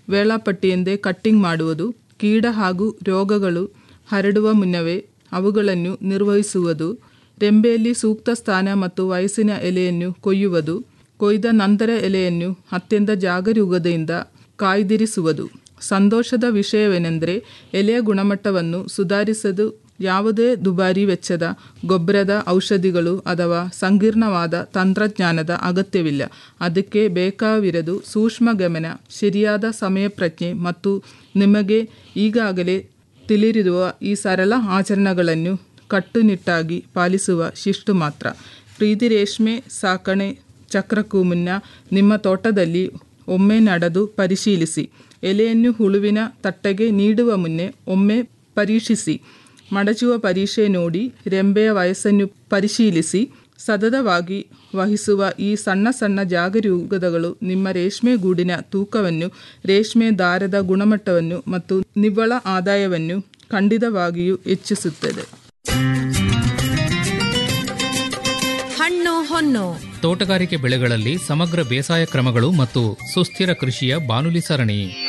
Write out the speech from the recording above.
ವೇಳಾಪಟ್ಟಿಯಂದೇ cutting ಮಾಡುವುದು ಕೀಡ ಹಾಗೂ ರೋಗಗಳು ಹರಡುವ ಮುನ್ನವೇ ಅವುಗಳನ್ನು ನಿರ್ವಹಿಸುವುದು ರೆಂಬೆಯಲ್ಲಿ ಸೂಕ್ತ ಸ್ಥಾನ ಮತ್ತು ವಯಸ್ಸಿನ ಎಲೆಯನ್ನು ಕೊಯ್ಯುವುದು ಕೊಯ್ದ ನಂತರ ಎಲೆಯನ್ನು ಅತ್ಯಂತ ಜಾಗರೂಕತೆಯಿಂದ ಕಾಯ್ದಿರಿಸುವುದು ಸಂತೋಷದ ವಿಷಯವೇನೆಂದರೆ ಎಲೆಯ ಗುಣಮಟ್ಟವನ್ನು ಸುಧಾರಿಸಲು ಯಾವುದೇ ದುಬಾರಿ ವೆಚ್ಚದ ಗೊಬ್ಬರದ ಔಷಧಿಗಳು ಅಥವಾ ಸಂಕೀರ್ಣವಾದ ತಂತ್ರಜ್ಞಾನದ ಅಗತ್ಯವಿಲ್ಲ ಅದಕ್ಕೆ ಬೇಕಾಗಿರೋದು ಸೂಕ್ಷ್ಮ ಗಮನ ಸರಿಯಾದ ಸಮಯ ಪ್ರಜ್ಞೆ ಮತ್ತು ನಿಮಗೆ ಈಗಾಗಲೇ ತಿಳಿದಿರುವ ಈ ಸರಳ ಆಚರಣೆಗಳನ್ನು ಕಟ್ಟುನಿಟ್ಟಾಗಿ ಪಾಲಿಸುವ ಶಿಷ್ಟು ಮಾತ್ರ ಪ್ರೀತಿ ರೇಷ್ಮೆ ಸಾಕಣೆ ಚಕ್ರಕ್ಕೂ ಮುನ್ನ ನಿಮ್ಮ ತೋಟದಲ್ಲಿ ಒಮ್ಮೆ ನಡೆದು ಪರಿಶೀಲಿಸಿ ಎಲೆಯನ್ನು ಹುಳುವಿನ ತಟ್ಟೆಗೆ ನೀಡುವ ಮುನ್ನೆ ಒಮ್ಮೆ ಪರೀಕ್ಷಿಸಿ ಮಡಚುವ ಪರೀಕ್ಷೆ ನೋಡಿ ರೆಂಬೆಯ ವಯಸ್ಸನ್ನು ಪರಿಶೀಲಿಸಿ ಸತತವಾಗಿ ವಹಿಸುವ ಈ ಸಣ್ಣ ಸಣ್ಣ ಜಾಗರೂಕತೆಗಳು ನಿಮ್ಮ ರೇಷ್ಮೆ ಗೂಡಿನ ತೂಕವನ್ನು ರೇಷ್ಮೆ ದಾರದ ಗುಣಮಟ್ಟವನ್ನು ಮತ್ತು ನಿವ್ವಳ ಆದಾಯವನ್ನು ಖಂಡಿತವಾಗಿಯೂ ಹೆಚ್ಚಿಸುತ್ತದೆ ಹಣ್ಣು ಹೊನ್ನು ತೋಟಗಾರಿಕೆ ಬೆಳೆಗಳಲ್ಲಿ ಸಮಗ್ರ ಬೇಸಾಯ ಕ್ರಮಗಳು ಮತ್ತು ಸುಸ್ಥಿರ ಕೃಷಿಯ ಬಾನುಲಿ ಸರಣಿ